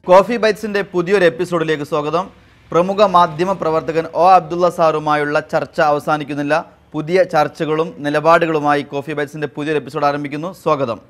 Coffee ബൈറ്റ്സിന്റെ പുതിയൊരു എപ്പിസോഡിലേക്ക് സ്വാഗതം പ്രമുഖ മാധ്യമ പ്രവർത്തകൻ ഒ അബ്ദുള്ള സാറുമായുള്ള ചർച്ച അവസാനിക്കുന്നില്ല പുതിയ ചർച്ചകളും നിലപാടുകളുമായി കോഫി ബൈറ്റ്സിന്റെ പുതിയൊരു എപ്പിസോഡ് ആരംഭിക്കുന്നു സ്വാഗതം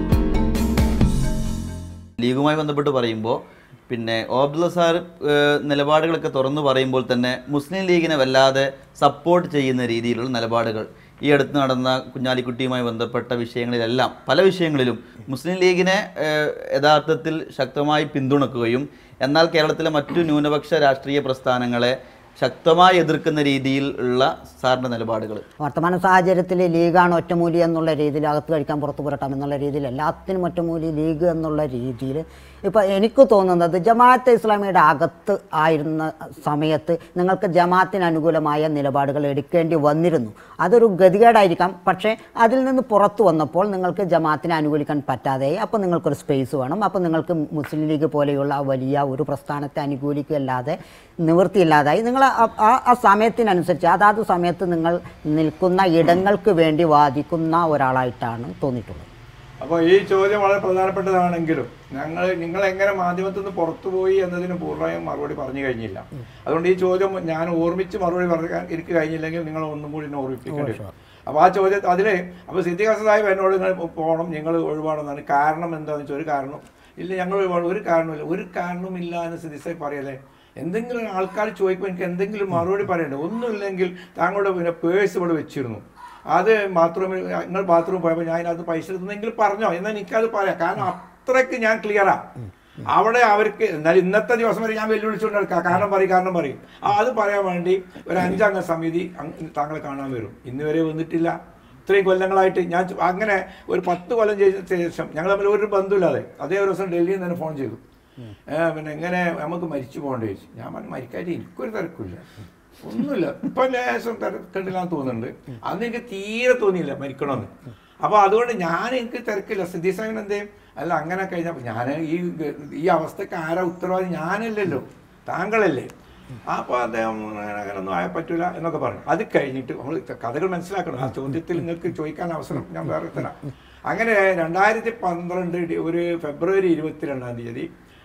ലീഗുമായി ബന്ധപ്പെട്ട് പറയുമ്പോൾ പിന്നെ ഒ അബ്ദുള്ള സാർ ഏഹ്, നിലപാടുകളൊക്കെ തുറന്നു പറയുമ്പോൾ തന്നെ മുസ്ലിം ലീഗിനെ വല്ലാതെ സപ്പോർട്ട് ചെയ്യുന്ന രീതിയിലുള്ള നിലപാടുകൾ ഈ അടുത്ത് നടന്ന കുഞ്ഞാലിക്കുട്ടിയുമായി ബന്ധപ്പെട്ട വിഷയങ്ങളിലെല്ലാം പല വിഷയങ്ങളിലും മുസ്ലിം ലീഗിനെ ഏഹ്, യഥാർത്ഥത്തിൽ ശക്തമായി പിന്തുണക്കുകയും എന്നാൽ കേരളത്തിലെ മറ്റു ന്യൂനപക്ഷ രാഷ്ട്രീയ പ്രസ്ഥാനങ്ങളെ ശക്തമായി എതിർക്കുന്ന രീതിയിൽ ഉള്ള സാറിൻ്റെ നിലപാടുകൾ വർത്തമാന സാഹചര്യത്തിൽ ലീഗാണ് ഒറ്റമൂലി എന്നുള്ള രീതിയിൽ അകത്ത് കഴിക്കാൻ പുറത്ത് പുരട്ടാം എന്നുള്ള രീതിയിൽ എല്ലാത്തിനും ഒറ്റമൂലി ലീഗ് എന്നുള്ള രീതിയിൽ ഇപ്പോൾ എനിക്ക് തോന്നുന്നത് ജമാഅത്തെ ഇസ്ലാമിയുടെ അകത്ത് ആയിരുന്ന സമയത്ത് നിങ്ങൾക്ക് ജമാഅത്തിന് അനുകൂലമായ നിലപാടുകൾ എടുക്കേണ്ടി വന്നിരുന്നു അതൊരു ഗതികേടായിരിക്കാം പക്ഷേ അതിൽ നിന്ന് പുറത്തു വന്നപ്പോൾ നിങ്ങൾക്ക് ജമാഅത്തിനെ അനുകൂലിക്കാൻ പറ്റാതെയായി അപ്പോൾ നിങ്ങൾക്കൊരു സ്പേസ് വേണം അപ്പോൾ നിങ്ങൾക്ക് മുസ്ലിം ലീഗ് പോലെയുള്ള വലിയ ഒരു പ്രസ്ഥാനത്തെ അനുകൂലിക്കുകയല്ലാതെ നിവൃത്തിയില്ലാതായി നിങ്ങൾ ആ- ആ ആ സമയത്തിനനുസരിച്ച് അതാത് സമയത്ത് നിങ്ങൾ നിൽക്കുന്ന ഇടങ്ങൾക്ക് വേണ്ടി വാദിക്കുന്ന ഒരാളായിട്ടാണ് തോന്നിയിട്ടുള്ളത് അപ്പോൾ ഈ ചോദ്യം വളരെ പ്രധാനപ്പെട്ടതാണെങ്കിലും ഞങ്ങൾ നിങ്ങൾ എങ്ങനെ മാധ്യമത്തിൽ നിന്ന് പുറത്തുപോയി എന്നതിന് പൂർണ്ണമായും മറുപടി പറഞ്ഞു കഴിഞ്ഞില്ല അതുകൊണ്ട് ഈ ചോദ്യം ഞാൻ ഓർമ്മിച്ച് മറുപടി പറയാൻ എനിക്ക് കഴിഞ്ഞില്ലെങ്കിൽ നിങ്ങൾ ഒന്നും കൂടി എന്നെ ഓർമ്മിപ്പിക്കേണ്ടി വരും അപ്പോൾ ആ ചോദ്യം അതിൽ അപ്പോൾ സിദ്ദിഖ് സാഹിബ് എന്നോട് നിങ്ങൾ പോകണം നിങ്ങൾ ഒഴിവാണെന്നാണ് കാരണം എന്താണെന്ന് വെച്ചാൽ ഒരു കാരണം ഇല്ല ഞങ്ങൾ ഒഴിവാണ് ഒരു കാരണമില്ല ഒരു കാരണവുമില്ല എന്ന് സിദ്ദിഖ് സാഹിബ് പറയല്ലേ എന്തെങ്കിലും ആൾക്കാർ ചോദിക്കുമ്പോൾ എനിക്ക് എന്തെങ്കിലും മറുപടി പറയണ്ടേ ഒന്നുമില്ലെങ്കിൽ താങ്കളുടെ പിന്നെ പേഴ്സ് ഇവിടെ വെച്ചിരുന്നു അത് ബാത്റൂമിൽ നിങ്ങൾ ബാത്റൂമിൽ പോയപ്പോൾ ഞാൻ അതിനകത്ത് പൈസ എടുത്തെങ്കിൽ പറഞ്ഞോ എന്നാൽ എനിക്കത് പറയാം കാരണം അത്രയ്ക്ക് ഞാൻ ക്ലിയറാ അവിടെ അവർക്ക് എന്നാൽ ഇന്നത്തെ ദിവസം വരെ ഞാൻ വെല്ലുവിളിച്ചുകൊണ്ട് നടക്കാം കാരണം പറയും കാരണം പറയും ആ അത് പറയാൻ വേണ്ടി ഒരു അഞ്ചംഗ സമിതി അങ് താങ്കളെ കാണാൻ വരും ഇന്ന് വരെ വന്നിട്ടില്ല ഇത്രയും കൊല്ലങ്ങളായിട്ട് ഞാൻ ചു- അങ്ങനെ ഒരു പത്ത് കൊല്ലം ചെയ്ത ശേഷം ഞങ്ങൾ തമ്മിൽ ഒരു ബന്ധമില്ലാതെ അതേ ഒരു ദിവസം ഡൽഹിയിൽ നിന്ന് തന്നെ ഫോൺ ചെയ്തു ഏ, പിന്നെ എങ്ങനെ നമുക്ക് മരിച്ചു പോകേണ്ടി ചോദിച്ചു ഞാൻ പറഞ്ഞു മരിക്കാതെ എനിക്കൊരു തിരക്കില്ല ഒന്നുമില്ല ഇപ്പൊ ലേശം തിരക്കുണ്ടില്ലാന്ന് തോന്നുന്നുണ്ട് അന്ന് എനിക്ക് തീരെ തോന്നിയില്ല മരിക്കണമെന്ന് അപ്പൊ അതുകൊണ്ട് ഞാൻ എനിക്ക് തിരക്കില്ല സ്ഥിതി സാഹിബിന് എന്തേ അല്ല അങ്ങനെ കഴിഞ്ഞപ്പോൾ ഞാൻ ഈ ഗ- ഈ അവസ്ഥക്ക് ആരാ ഉത്തരവാദി ഞാനല്ലല്ലോ താങ്കളല്ലേ അപ്പൊ അദ്ദേഹം അങ്ങനൊന്നും ആയ പറ്റൂല എന്നൊക്കെ പറഞ്ഞു അത് കഴിഞ്ഞിട്ട് നമ്മൾ കഥകൾ മനസ്സിലാക്കണം ആ ചോദ്യത്തിൽ നിങ്ങൾക്ക് ചോദിക്കാൻ അവസരം ഞാൻ വേറെ തരാം അങ്ങനെ രണ്ടായിരത്തി പന്ത്രണ്ട് ഡി- ഒരു ഫെബ്രുവരി ഇരുപത്തിരണ്ടാം തീയതി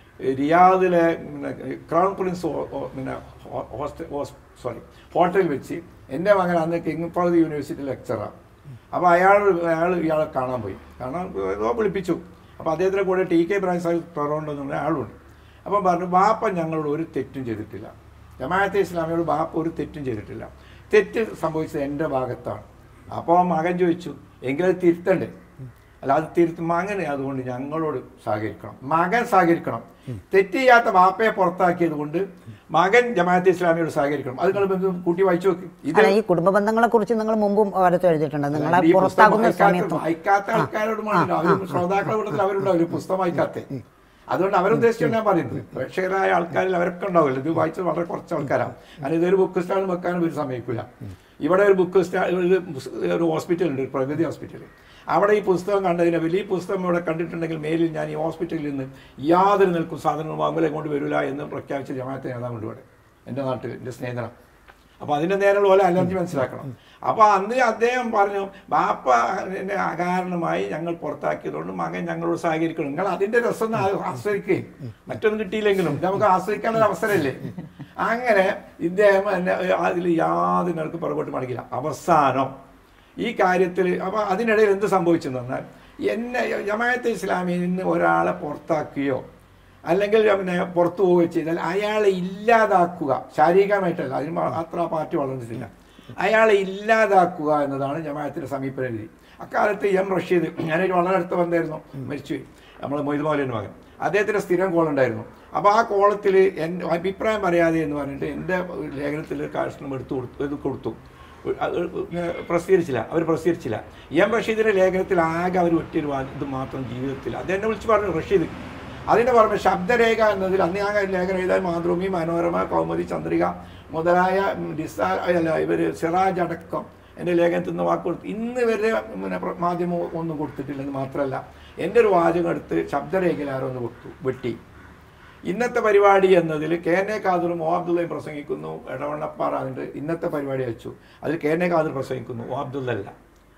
റിയാദിലെ പിന്നെ ക്രൗൺ പ്രിൻസ് ഹോ- ഹോ- പിന്നെ ഹോ- ഹോസ്റ്റൽ ഹോസ് സോറി ഹോട്ടലിൽ വെച്ച് എൻ്റെ മകൻ അന്ന് കിങ് ഫഹദ് യൂണിവേഴ്സിറ്റി ലെക്ചറാണ് അപ്പോൾ അയാൾ അയാൾ ഇയാളെ കാണാൻ പോയി കാണാൻ ഏതോ വിളിപ്പിച്ചു അപ്പോൾ അദ്ദേഹത്തിൻ്റെ കൂടെ T K Ibrahim Sahib Toronto എന്നുള്ള ആളുണ്ട് അപ്പം പറഞ്ഞു ബാപ്പ ഞങ്ങളോട് ഒരു തെറ്റും ചെയ്തിട്ടില്ല ജമാഅത്തെ ഇസ്ലാമിയോട് ബാപ്പ ഒരു തെറ്റും ചെയ്തിട്ടില്ല തെറ്റ് സംഭവിച്ചത് എൻ്റെ ഭാഗത്താണ് അപ്പോൾ മകൻ ചോദിച്ചു എങ്കിലത് തിരുത്തണ്ടേ അല്ല അത് തിരുത്തും മകന് അതുകൊണ്ട് ഞങ്ങളോട് സഹകരിക്കണം മകൻ സഹകരിക്കണം തെറ്റ് ചെയ്യാത്ത ബാപ്പയെ പുറത്താക്കിയത് കൊണ്ട് മകൻ ജമാഅത്തെ ഇസ്ലാമിയോട് സഹകരിക്കണം അത് നിങ്ങൾ ഇത് കൂട്ടി വായിച്ചു നോക്ക് ഇത് അല്ല ഈ കുടുംബ ബന്ധങ്ങളെ കുറിച്ച് നിങ്ങൾ മുമ്പും ഓരത്ത് എഴുതിയിട്ടുണ്ട് നിങ്ങളെ ഈ പുസ്തകം പുറത്താകുന്ന വായിക്കാത്ത- സമയത്ത് വായിക്കാത്ത ആൾക്കാരോട് വേണ്ടില്ല അവര് ശ്രോതാക്കളുടെ കൂട്ടത്തിൽ അവരുണ്ടാവില്ല പുസ്തകം വായിക്കാത്ത അതുകൊണ്ട് അവരുദ്ദേശിച്ചാണ് ഞാൻ പറയുന്നത് പ്രേക്ഷകരായ ആൾക്കാരിൽ അവരൊക്കെ ഉണ്ടാവില്ല ഇത് വായിച്ചത് വളരെ കുറച്ച് ആൾക്കാരാണ് കാരണം ഇതൊരു ബുക്ക് സ്റ്റാൾ വെക്കാനും ഇവർ സമ്മതിക്കില്ല ഇവിടെ ഒരു ബുക്ക് സ്റ്റാൾ ഒരു പുസ്- ഒരു ഹോസ്പിറ്റൽ ഉണ്ട് ഒരു പ്രഗതി ഹോസ്പിറ്റൽ അവിടെ ഈ പുസ്തകം കണ്ടതിന് വലിയ ഈ പുസ്തകം ഇവിടെ കണ്ടിട്ടുണ്ടെങ്കിൽ മേലിൽ ഞാൻ ഈ ഹോസ്പിറ്റലിൽ നിന്ന് യാതൊരു നിൽക്കും സാധനവും വാങ്ങലെ കൊണ്ട് വരില്ല എന്ന് പ്രഖ്യാപിച്ച ജമാഅത്തെ നേതാവുണ്ട് ഇവിടെ എൻ്റെ നാട്ടിൽ എൻ്റെ സ്നേഹിതനാണ് അപ്പൊ അതിന്റെ നേരെയുള്ള പോലെ അലർജി മനസ്സിലാക്കണം അപ്പൊ അന്ന് അദ്ദേഹം പറഞ്ഞു ബാപ്പ എന്നെ അകാരണമായി ഞങ്ങൾ പുറത്താക്കിയതുകൊണ്ട് മകൻ ഞങ്ങളോട് സഹകരിക്കണം നിങ്ങൾ അതിന്റെ രസം ഒന്ന് ആ- ആസ്വദിക്കേ മറ്റൊന്നും കിട്ടിയില്ലെങ്കിലും നമുക്ക് ആസ്വദിക്കാനുള്ള അവസരമല്ലേ അങ്ങനെ ഇദ്ദേഹം എന്നെ അതിൽ യാതൊരു നിലക്ക് പുറകോട്ട് മടക്കില്ല അവസാനം ഈ കാര്യത്തിൽ അപ്പൊ അതിനിടയിൽ എന്ത് സംഭവിച്ചെന്ന് പറഞ്ഞാൽ എന്നെ ജമാഅത്തെ ഇസ്ലാമിയിൽ നിന്ന് ഒരാളെ പുറത്താക്കുകയോ അല്ലെങ്കിൽ പിന്നെ പുറത്തു പോവുകയോ ചെയ്താൽ അയാളെ ഇല്ലാതാക്കുക ശാരീരികമായിട്ടല്ല അതിന് മാ- അത്ര ആ പാർട്ടി വളർന്നിട്ടില്ല അയാളെ ഇല്ലാതാക്കുക എന്നതാണ് ജമാഅത്തിന്റെ സമീപന രീതി അക്കാലത്ത് എം റഷീദ് ഞാനൊരു വളരെ അടുത്ത ബന്ധമായിരുന്നു മരിച്ചുപോയി നമ്മൾ മൊയ്ത് മൗലിൻ്റെ മകൻ അദ്ദേഹത്തിന് സ്ഥിരം കോളുണ്ടായിരുന്നു അപ്പോൾ ആ കോളത്തിൽ എൻ്റെ അഭിപ്രായം പറയാതെ എന്ന് പറഞ്ഞിട്ട് എൻ്റെ ലേഖനത്തിൽ ഒരു കഷ്ണം എടുത്തു കൊടുത്തു ഇത് കൊടുത്തു അത് പ്രസിദ്ധീകരിച്ചില്ല അവർ പ്രസിദ്ധീകരിച്ചില്ല എം റഷീദിന്റെ ലേഖനത്തിൽ ആകെ അവർ ഒറ്റൊരു വാ- ഇത് മാത്രം ജീവിതത്തിൽ അത് എന്നെ വിളിച്ച് പറഞ്ഞു റഷീദ് അതിന്റെ പുറമെ ശബ്ദരേഖ എന്നതിൽ അന്ന് ഞാൻ ലേഖനം എഴുതാൻ മാതൃഭൂമി മനോരമ കൗമുദി ചന്ദ്രിക മുതലായ ഉം, ഡിസാ അല്ല ഇവർ സിറാജ് അടക്കം എൻ്റെ ലേഖനത്തിൽ നിന്ന് വാക്ക് കൊടുത്തു ഇന്ന് വരെ പിന്നെ പ്ര- മാധ്യമം ഒന്നും കൊടുത്തിട്ടില്ലെന്ന് മാത്രമല്ല എൻ്റെ ഒരു വാചകം എടുത്ത് ശബ്ദരേഖയിൽ ആരോ ഒന്ന് കൊടുത്തു വെട്ടി ഇന്നത്തെ പരിപാടി എന്നതിൽ കെ എൻ എ ഖാദറും ഒ അബ്ദുള്ളയും പ്രസംഗിക്കുന്നു ഇടവണ്ണപ്പാറ അതിൻ്റെ ഇന്നത്തെ പരിപാടി വെച്ചു അതിൽ കെ എൻ എ ഖാദർ പ്രസംഗിക്കുന്നു ഒ അബ്ദുള്ള അല്ല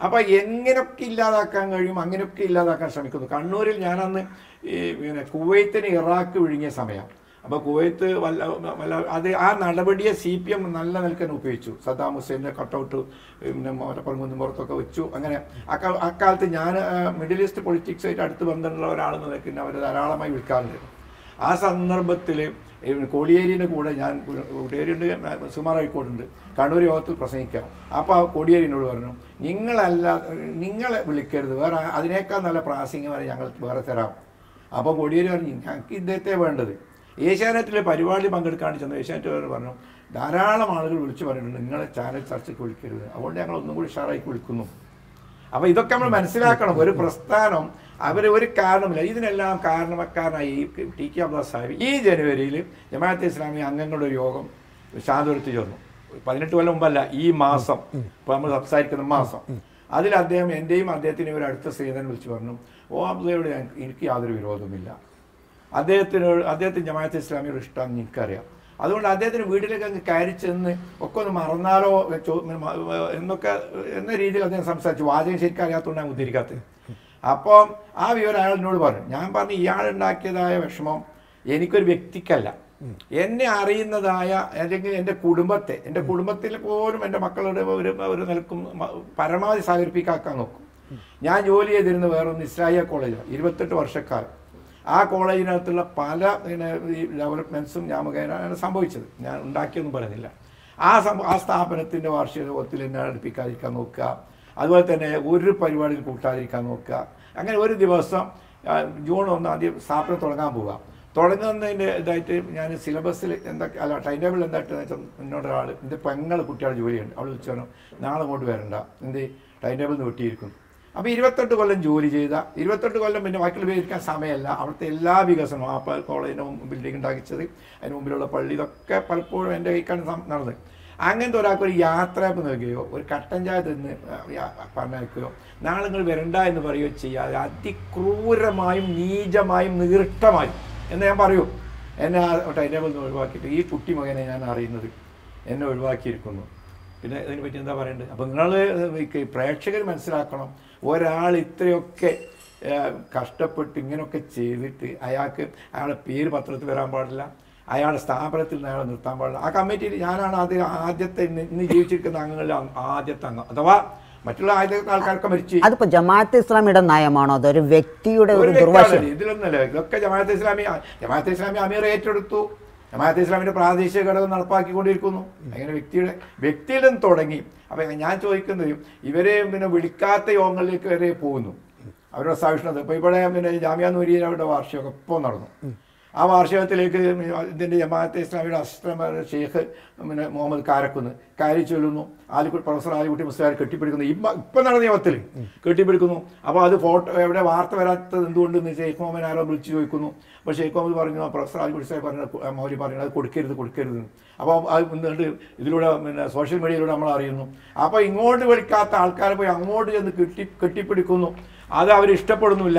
അപ്പൊ എങ്ങനെയൊക്കെ ഇല്ലാതാക്കാൻ കഴിയും അങ്ങനെയൊക്കെ ഇല്ലാതാക്കാൻ ശ്രമിക്കുന്നു കണ്ണൂരിൽ ഞാനന്ന് ഈ പിന്നെ കുവൈത്തിന് ഇറാഖ് വിഴുങ്ങിയ സമയം അപ്പൊ കുവൈത്ത് വല്ല വല്ല അത് ആ നടപടിയെ സി പി എം നല്ല നിൽക്കാൻ ഉപയോഗിച്ചു സദ്ദാം ഹുസൈൻ്റെ കട്ടൗട്ട് പിന്നെ മലപ്പുറം കുന്നുംപുറത്തൊക്കെ വെച്ചു അങ്ങനെ അക്കാ അക്കാലത്ത് ഞാൻ ആ, മിഡിൽ ഈസ്റ്റ് പൊളിറ്റിക്സായിട്ട് അടുത്ത് ബന്ധമുള്ള ഒരാളെന്ന് നിൽക്കുന്ന അവർ ധാരാളമായി വിൽക്കാറുണ്ട് ആ സന്ദർഭത്തിൽ കോടിയേരിയുടെ കൂടെ ഞാൻ കോടിയേരിയുണ്ട് സുമാർ ഹൈക്കോട്ടുണ്ട് കണ്ണൂർ യോഗത്തിൽ പ്രസംഗിക്കാം അപ്പോൾ ആ കോടിയേരിനോട് പറഞ്ഞു നിങ്ങളല്ല നിങ്ങളെ വിളിക്കരുത് വേറെ ആ- അതിനേക്കാൾ നല്ല പ്രാസംഗികമായി ഞങ്ങൾ വേറെ തരാം അപ്പോൾ കോടിയേരി പറഞ്ഞു ഞങ്ങൾക്ക് ഇദ്ദേഹത്തെ വേണ്ടത് ഏഷ്യാനെറ്റിലെ പരിപാടി പങ്കെടുക്കാൻ ചെന്ന ഏഷ്യാനെറ്റ് പറഞ്ഞു ധാരാളം ആളുകൾ വിളിച്ചു പറയുന്നുണ്ട് നിങ്ങളെ ചാനൽ ചർച്ചയ്ക്ക് വിളിക്കരുത് അതുകൊണ്ട് ഞങ്ങൾ ഒന്നും കൂടി ഉഷാറായി വിളിക്കുന്നു അപ്പൊ ഇതൊക്കെ നമ്മൾ മനസ്സിലാക്കണം ഒരു പ്രസ്ഥാനം അവർ ഒരു കാരണമില്ല ഇതിനെല്ലാം കാരണക്കാരനായി ഈ ടി കെ അബ്ദുള്ള സാഹിബ് ഈ ജനുവരിയിൽ ജമാഅത്തെ ഇസ്ലാമി അംഗങ്ങളുടെ ഒരു യോഗം ശാന്തപുരത്ത് ചേർന്നു പതിനെട്ട് കൊല്ലം മുമ്പല്ല ഈ മാസം ഇപ്പൊ നമ്മൾ സംസാരിക്കുന്ന മാസം അതിൽ അദ്ദേഹം എൻ്റെയും അദ്ദേഹത്തിനെയും ഒരു അടുത്ത സ്ത്രീധൻ വിളിച്ചു പറഞ്ഞു ഓ അബ്ദുള്ളയോട് ഞാൻ- എനിക്ക് യാതൊരു വിരോധമില്ല അദ്ദേഹത്തിനോട് അദ്ദേഹത്തിന് ജമാഅത്തെ ഇസ്ലാമിയോട് ഇഷ്ടം എനിക്കറിയാം അതുകൊണ്ട് അദ്ദേഹത്തിന് വീട്ടിലേക്ക് അങ്ങ് കയറി ചെന്ന് ഒക്കെ ഒന്ന് മറന്നാലോ ചോ- മ- എന്നൊക്കെ എന്ന രീതിയിൽ അദ്ദേഹം സംസാരിച്ചു വാചകം ശരിക്കും അറിയാത്തതുകൊണ്ടാണ് ഉദ്ധരിക്കാത്തത് അപ്പം ആ വിവരം അയാൾ എന്നോട് പറഞ്ഞു ഞാൻ പറഞ്ഞു ഇയാൾ ഉണ്ടാക്കിയതായ വിഷമം എനിക്കൊരു വ്യക്തിക്കല്ല എന്നെ അറിയുന്നതായ അല്ലെങ്കിൽ എൻ്റെ കുടുംബത്തെ എൻ്റെ കുടുംബത്തിൽ പോലും എൻ്റെ മക്കളുടെ ഒരു ഒരു നിലക്കും മ- പരമാവധി സഹകരിപ്പിക്കാക്കാൻ നോക്കും ഞാൻ ജോലി ചെയ്തിരുന്ന വേറൊന്ന് ഇസ്രായേൽ കോളേജിലാണ് ഇരുപത്തെട്ട് വർഷക്കാലം ആ കോളേജിനകത്തുള്ള പല പിന്നെ ഈ ഡെവലപ്മെൻറ്റ്സും ഞാൻ മുഖേനയാണ് സംഭവിച്ചത് ഞാൻ ഉണ്ടാക്കിയൊന്നും പറയുന്നില്ല ആ സംഭവ ആ സ്ഥാപനത്തിൻ്റെ വാർഷികത്തിൽ എന്നെ അടുപ്പിക്കാതിരിക്കാൻ നോക്കുക അതുപോലെ തന്നെ ഒരു പരിപാടിയിൽ കൂട്ടാതിരിക്കാൻ നോക്കുക അങ്ങനെ ഒരു ദിവസം ആ, ജൂൺ ഒന്നാം തീയതി സ്ഥാപനം തുടങ്ങാൻ പോവുക തുടങ്ങുന്നതിൻ്റെ ഇതായിട്ട് ഞാൻ സിലബസിൽ എന്തൊക്കെ അല്ല ടൈം ടേബിൾ എന്തായിട്ടെന്ന് വെച്ചാൽ എന്നോട് ഒരാൾ എൻ്റെ പെങ്ങൾ കുട്ടികളുടെ ജോലിയുണ്ട് അവൾ വിളിച്ചു പറഞ്ഞു നാളെ അങ്ങോട്ട് വരണ്ട എന്ത് ടൈം ടേബിൾ വെട്ടിയിരിക്കും അപ്പോൾ ഇരുപത്തെട്ട് കൊല്ലം ജോലി ചെയ്ത ഇരുപത്തെട്ട് കൊല്ലം പിന്നെ ബാക്കിയുള്ള പേരിക്കാൻ സമയമല്ല അവിടുത്തെ എല്ലാ വികസനവും ആ പ- കോളേജിന് മുമ്പ് ബിൽഡിംഗ് ഉണ്ടാക്കിച്ചത് അതിന് മുമ്പിലുള്ള പള്ളി ഇതൊക്കെ പലപ്പോഴും എൻ്റെ കൈക്കാണ് സം- നടന്നത് അങ്ങനത്തെ ഒരാൾക്ക് ഒരു യാത്രയപ്പ് നൽകുകയോ ഒരു കട്ടൻ ചായ തിന്ന് പറഞ്ഞയക്കുകയോ നാളെ നിങ്ങൾ വരണ്ട എന്ന് പറയുകയോ ചെയ്യാതെ അതിക്രൂരമായും നീചമായും നീർട്ടമായും എന്ന് ഞാൻ പറയൂ എന്നെ ആ ടൈം ടേബിൾ നിന്ന് ഒഴിവാക്കിയിട്ട് ഈ കുട്ടി മകനെ ഞാൻ അറിയുന്നത് എന്നെ ഒഴിവാക്കിയിരിക്കുന്നു പിന്നെ ഇതിനെ പറ്റി എന്താ പറയേണ്ടത് അപ്പം നിങ്ങൾ പ്രേക്ഷകർ മനസ്സിലാക്കണം ഒരാൾ ഇത്രയൊക്കെ ആ, കഷ്ടപ്പെട്ട് ഇങ്ങനെയൊക്കെ ചെയ്തിട്ട് അയാൾക്ക് അയാളുടെ പേര് പത്രത്തിൽ വരാൻ പാടില്ല അയാളുടെ സ്ഥാപനത്തിൽ നിന്ന് അയാളെ നിർത്താൻ പാടില്ല ആ കമ്മിറ്റിയിൽ ഞാനാണ് ആദ്യം ആദ്യത്തെ ഇന്ന് ഇന്ന് ജീവിച്ചിരിക്കുന്ന അംഗങ്ങളിൽ അ- ആദ്യത്തെ അംഗം അഥവാ മറ്റുള്ള ആദ്യത്തെ ആൾക്കാരൊക്കെ മരിച്ചു അതിപ്പോ ജമാഅത്ത് ഇസ്ലാമിയുടെ നയമാണോ അതൊരു വ്യക്തിയുടെ ഒരു ഒരു വ്യക്തിയാണ് ദുർവശം ഇതിലൊന്നല്ല ഇതൊക്കെ ജമാഅത്തെ ഇസ്ലാമി ജമാഅത്തെ ഇസ്ലാമി അമീർ ഏറ്റെടുത്തു ജമാഅത്തെ ഇസ്ലാമിന്റെ പ്രാദേശിക ഘടകം നടപ്പാക്കിക്കൊണ്ടിരിക്കുന്നു അങ്ങനെ വ്യക്തിയുടെ വ്യക്തിയിൽ നിന്ന് തുടങ്ങി അപ്പൊ ഞാൻ ചോദിക്കുന്നത് ഇവരെ പിന്നെ വിളിക്കാത്ത യോഗങ്ങളിലേക്ക് വരെ പോകുന്നു അവരുടെ സഹിഷ്ണുത ഇപ്പൊ ഇവിടെ പിന്നെ ജാമ്യ നൂരിയുടെ അവരുടെ വാർഷികം ഇപ്പോൾ നടന്നു ആ വാർഷികത്തിലേക്ക് ഇതിന്റെ ജമാഅത്തെ ഇസ്ലാമിയുടെ അസിസ്റ്റന്റ് ഷെയ്ഖ് പിന്നെ മുഹമ്മദ് കാരക്കുന്ന് കാരി ചൊല്ലുന്നു ആലിക്കുട്ടി പ്രൊഫസർ ആലിക്കുട്ടി മുസ്ലിയാർ കെട്ടിപ്പിടിക്കുന്നു ഇപ്പം ഇപ്പം നടന്ന യോഗത്തിൽ കെട്ടിപ്പിടിക്കുന്നു അപ്പോൾ അത് ഫോട്ടോ എവിടെ വാർത്ത വരാത്തത് എന്തുകൊണ്ടെന്ന് ഷെയ്ഖ് മുഹമ്മദ് ആരോ വിളിച്ചു ചോദിക്കുന്നു അപ്പോൾ ഷെയ്ഖ് മുഹമ്മദ് പറഞ്ഞു ആ പ്രൊഫസർ ആലിക്കുട്ടി സാഹിബ് പറഞ്ഞ മൗലി പറയുന്നത് അത് കൊടുക്കരുത് കൊടുക്കരുത് എന്ന്. അപ്പോൾ അത് എന്നിട്ട് ഇതിലൂടെ പിന്നെ സോഷ്യൽ മീഡിയയിലൂടെ നമ്മൾ അറിയുന്നു അപ്പോൾ ഇങ്ങോട്ട് വിളിക്കാത്ത ആൾക്കാരെ പോയി അങ്ങോട്ട് ചെന്ന് കെട്ടി കെട്ടിപ്പിടിക്കുന്നു അത് അവർ ഇഷ്ടപ്പെടുന്നില്ല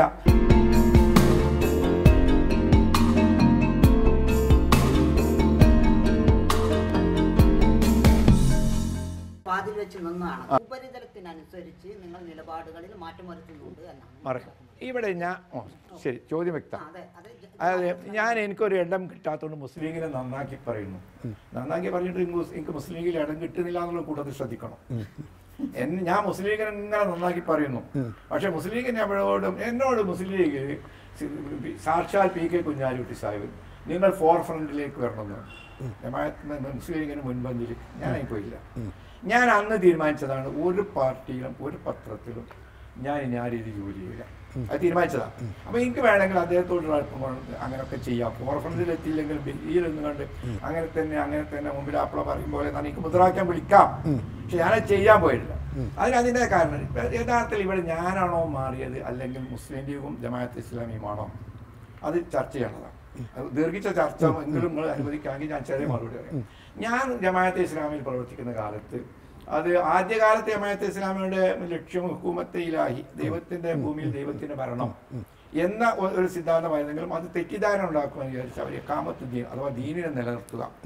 വാതിൽ വെച്ച് നിന്നാണ് ഉപരിതലത്തിനനുസരിച്ച് നിങ്ങൾ നിലപാടുകളിൽ മാറ്റം വരുത്തുന്നുണ്ട് എന്നാണ് മറക്കാം ഇവിടെ ഞാൻ ഓ ശരി ചോദ്യം ആ, വ്യക്തമാണ് അതെ അതെ അതായത് ഞാൻ എനിക്കൊരു ഇടം കിട്ടാത്തതുകൊണ്ട് മുസ്ലിം ലീഗിനെ നന്നാക്കി പറയുന്നു നന്നാക്കി പറഞ്ഞിട്ട് എനിക്ക് മുസ്- എനിക്ക് മുസ്ലിം ലീഗിൽ ഇടം കിട്ടുന്നില്ല എന്നുള്ള കൂട്ടത്തിൽ ശ്രദ്ധിക്കണം എന്നെ ഞാൻ മുസ്ലിം ലീഗിനെ ഇങ്ങനെ നന്നാക്കി പറയുന്നു പക്ഷെ മുസ്ലിം ലീഗിനെ അവരോടും എന്നോട് മുസ്ലിം ലീഗിൽ സാക്ഷാൽ പി കെ കുഞ്ഞാലിക്കുട്ടി സാഹിബ് നിങ്ങൾ ഫോർ ഫ്രണ്ടിലേക്ക് വരണമെന്ന് ജമാഅത്ത് മുസ്ലിം ലീഗിന് മുൻപന്തിൽ ഞാൻ അതിന് പോയില്ല ഞാൻ അന്ന് തീരുമാനിച്ചതാണ് ഒരു പാർട്ടിയിലും ഒരു പത്രത്തിലും ഞാൻ ഇനി ആ രീതി ജോലി ചെയ്യില്ല അത് തീരുമാനിച്ചതാണ് അപ്പൊ എനിക്ക് വേണമെങ്കിൽ അദ്ദേഹത്തോട് അല്പം കൊണ്ട് അങ്ങനെയൊക്കെ ചെയ്യാം ഫോർഫ്രണ്ടിൽ എത്തിയില്ലെങ്കിൽ ബെല്ലിയിൽ നിന്ന് കണ്ട് അങ്ങനെ തന്നെ അങ്ങനെ തന്നെ മുമ്പിൽ ആപ്പിള പറയും പോലെ ഞാൻ എനിക്ക് മുദ്രാക്കാൻ വിളിക്കാം പക്ഷെ ഞാനത് ചെയ്യാൻ പോയിട്ടില്ല അതിന് അതിൻ്റെ കാരണം ഇപ്പൊ യഥാർത്ഥത്തിൽ ഇവിടെ ഞാനാണോ മാറിയത് അല്ലെങ്കിൽ മുസ്ലിം ലീഗും ജമാഅത്ത് ഇസ്ലാമിയുമാണോ അത് ചർച്ച ചെയ്യേണ്ടതാണ് അത് ദീർഘിച്ച ചർച്ച എങ്കിലും നിങ്ങൾ അനുവദിക്കാമെങ്കിൽ ഞാൻ ചെറിയ മറുപടി പറയാം ഞാൻ ജമാഅത്തെ ഇസ്ലാമിൽ പ്രവർത്തിക്കുന്ന കാലത്ത് അത് ആദ്യകാലത്തെ ജമാഅത്തെ ഇസ്ലാമിയുടെ ലക്ഷ്യം ഹുക്കൂമത്തെ ഇലാഹി ദൈവത്തിന്റെ ഭൂമിയിൽ ദൈവത്തിന്റെ ഭരണം എന്ന ഒ- ഒരു സിദ്ധാന്തമായിരുന്നെങ്കിലും അത് തെറ്റിദ്ധാരണ ഉണ്ടാക്കുമെന്ന് വിചാരിച്ച് അവർ കാമത്ത് ദീൻ അഥവാ ദീനിനെ നിലനിർത്തുക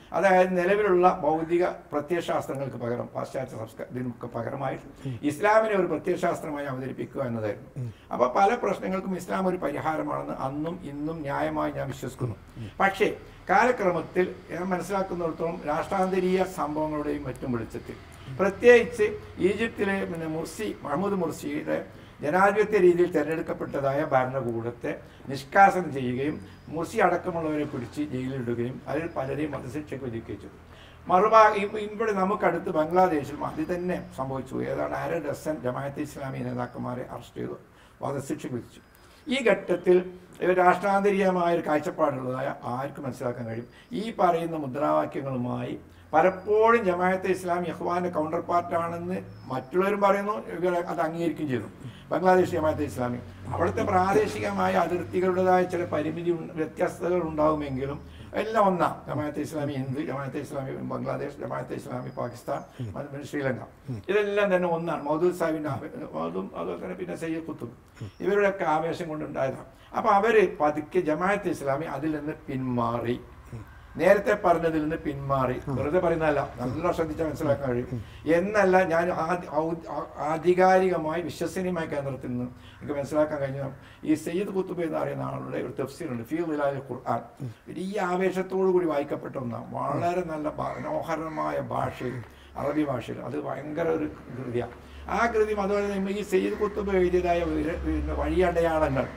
അതായത് നിലവിലുള്ള ഭൗതിക പ്രത്യയശാസ്ത്രങ്ങൾക്ക് പകരം പാശ്ചാത്യ സംസ്കാരത്തിനൊക്കെ പകരമായിട്ട് ഇസ്ലാമിനെ ഒരു പ്രത്യയശാസ്ത്രമായി അവതരിപ്പിക്കുക എന്നതായിരുന്നു അപ്പോൾ പല പ്രശ്നങ്ങൾക്കും ഇസ്ലാം ഒരു പരിഹാരമാണെന്ന് അന്നും ഇന്നും ന്യായമായി ഞാൻ വിശ്വസിക്കുന്നു പക്ഷേ കാലക്രമത്തിൽ ഞാൻ മനസ്സിലാക്കുന്നിടത്തോളം രാഷ്ട്രാന്തരീയ സംഭവങ്ങളുടെയും മറ്റും വെളിച്ചത്തിൽ പ്രത്യേകിച്ച് ഈജിപ്തിലെ പിന്നെ മുർസി മുഹമ്മദ് മുർസിയുടെ ജനാധിപത്യ രീതിയിൽ തിരഞ്ഞെടുക്കപ്പെട്ടതായ ഭരണകൂടത്തെ നിഷ്കാസനം ചെയ്യുകയും മുർസി അടക്കമുള്ളവരെ പിടിച്ച് ജയിലിലിടുകയും അതിൽ പലരെയും വധശിക്ഷയ്ക്ക് വിധിക്കുകയും ചെയ്തു മറുഭാഗം ഇപ്പ- ഇവിടെ നമുക്കടുത്ത് ബംഗ്ലാദേശിലും അത് തന്നെ സംഭവിച്ചു ഏതാണ്ട് അര ഡസൻ ജമാഅത്തെ ഇസ്ലാമി നേതാക്കന്മാരെ അറസ്റ്റ് ചെയ്തു വധശിക്ഷയ്ക്ക് വിധിച്ചു ഈ ഘട്ടത്തിൽ ഒരു രാഷ്ട്രാന്തരീയമായ ഒരു കാഴ്ചപ്പാടുള്ളതായ ആർക്കും മനസ്സിലാക്കാൻ കഴിയും ഈ പറയുന്ന മുദ്രാവാക്യങ്ങളുമായി പലപ്പോഴും ജമാഅത്തെ ഇസ്ലാം യഹ്വാന്റെ കൗണ്ടർ പാർട്ടാണെന്ന് മറ്റുള്ളവരും പറയുന്നു ഇവർ അത് അംഗീകരിക്കുകയും ചെയ്യുന്നു ബംഗ്ലാദേശ് ജമാഅത്തെ ഇസ്ലാമി അവിടുത്തെ പ്രാദേശികമായ അതിർത്തികളുടേതായ ചില പരിമിതി ഉണ്ട്- വ്യത്യസ്തതകൾ ഉണ്ടാവുമെങ്കിലും എല്ലാം ഒന്നാം ജമാഅത്തെ ഇസ്ലാമി ഹിന്ദു ജമാഅത്തെ ഇസ്ലാമി ബംഗ്ലാദേശ് ജമാഅത്തെ ഇസ്ലാമി പാകിസ്ഥാൻ അത് പിന്നെ ശ്രീലങ്ക ഇതെല്ലാം തന്നെ ഒന്നാണ് മൗദൂദ് സാഹിബിന്റെ ആവേ- മൗദൂദ് അതുപോലെ തന്നെ പിന്നെ സയ്യദ് കുത്തുബ് ഇവരുടെയൊക്കെ ആവേശം കൊണ്ടുണ്ടായതാണ് അപ്പൊ അവര് പതുക്കെ ജമാഅത്തെ ഇസ്ലാമി അതിൽ നിന്ന് പിന്മാറി നേരത്തെ പറഞ്ഞതിൽ നിന്ന് പിന്മാറി വെറുതെ പറയുന്നതല്ല നല്ല ശ്രദ്ധിച്ചാൽ മനസ്സിലാക്കാൻ കഴിയും എന്നല്ല ഞാൻ ആദി- ഔ- ആ- ആധികാരികമായി വിശ്വസനീയമായ കേന്ദ്രത്തിൽ നിന്ന് എനിക്ക് മനസ്സിലാക്കാൻ കഴിഞ്ഞ ഈ സയ്യിദ് കുത്തുബ് എന്ന് പറയുന്ന ആളുടെ ഒരു തഫ്സീറുണ്ട് ഫീ വിലായ ഖുർആൻ വലിയ ആവേശത്തോടു കൂടി വായിക്കപ്പെട്ട ഒന്നാണ് വളരെ നല്ല ഭാ- മനോഹരമായ ഭാഷയിൽ അറബി ഭാഷയിൽ അത് ഭയങ്കര ഒരു കൃതിയാണ് ആ കൃതി അതുപോലെ തന്നെ ഈ സയ്യിദ് കുത്തുബ് എഴുതിയതായ ഒരു- പിന്നെ വഴിയടയാളങ്ങൾ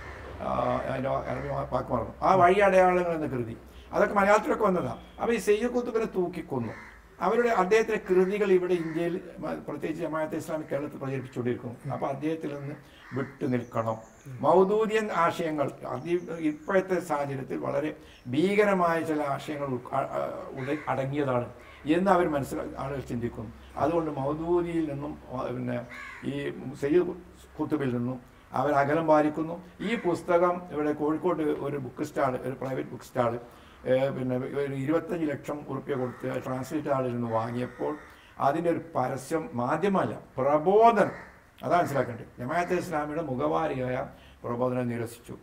ആ, അതിന്റെ അറബി വാക്ക് മറന്നു ആ വഴി അടയാളങ്ങൾ എന്ന കൃതി അതൊക്കെ മലയാളത്തിലൊക്കെ വന്നതാണ് അപ്പോൾ ഈ സയ്യിദ് കുത്തുബിനെ തൂക്കിക്കൊന്നു അവരുടെ അദ്ദേഹത്തിന്റെ കൃതികൾ ഇവിടെ ഇന്ത്യയിൽ മ- പ്രത്യേകിച്ച് ജമാഅത്തെ ഇസ്ലാമി കേരളത്തിൽ പ്രചരിപ്പിച്ചുകൊണ്ടിരിക്കുന്നു അപ്പോൾ അദ്ദേഹത്തിൽ നിന്ന് വിട്ടു നിൽക്കണം മൗദൂദിയൻ ആശയങ്ങൾ അതി ഇപ്പോഴത്തെ സാഹചര്യത്തിൽ വളരെ ഭീകരമായ ചില ആശയങ്ങൾ ഉൾ- അ- അ- ഉട- അടങ്ങിയതാണ് എന്ന് അവർ മനസ്സിലാ ആളുകൾ ചിന്തിക്കുന്നു അതുകൊണ്ട് മൗദൂദിയിൽ നിന്നും ആ, പിന്നെ ഈ സയ്യിദ് കുത്തുബിൽ നിന്നും അവർ അകലം പാലിക്കുന്നു ഈ പുസ്തകം ഇവിടെ കോഴിക്കോട് ഒരു ബുക്ക് സ്റ്റാൾ ഒരു പ്രൈവറ്റ് ബുക്ക് സ്റ്റാൾ പിന്നെ ഒരു ഇരുപത്തഞ്ച് ലക്ഷം ഉറുപ്പ്യ കൊടുത്ത് ട്രാൻസ്ലേറ്റ് ആളിൽ നിന്ന് വാങ്ങിയപ്പോൾ അതിൻ്റെ ഒരു പരസ്യം മാധ്യമമല്ല പ്രബോധനം അതാ മനസ്സിലാക്കേണ്ടത് ജമാഅത്തെ ഇസ്ലാമിയുടെ മുഖവാരിയായ പ്രബോധനം നിരസിച്ചു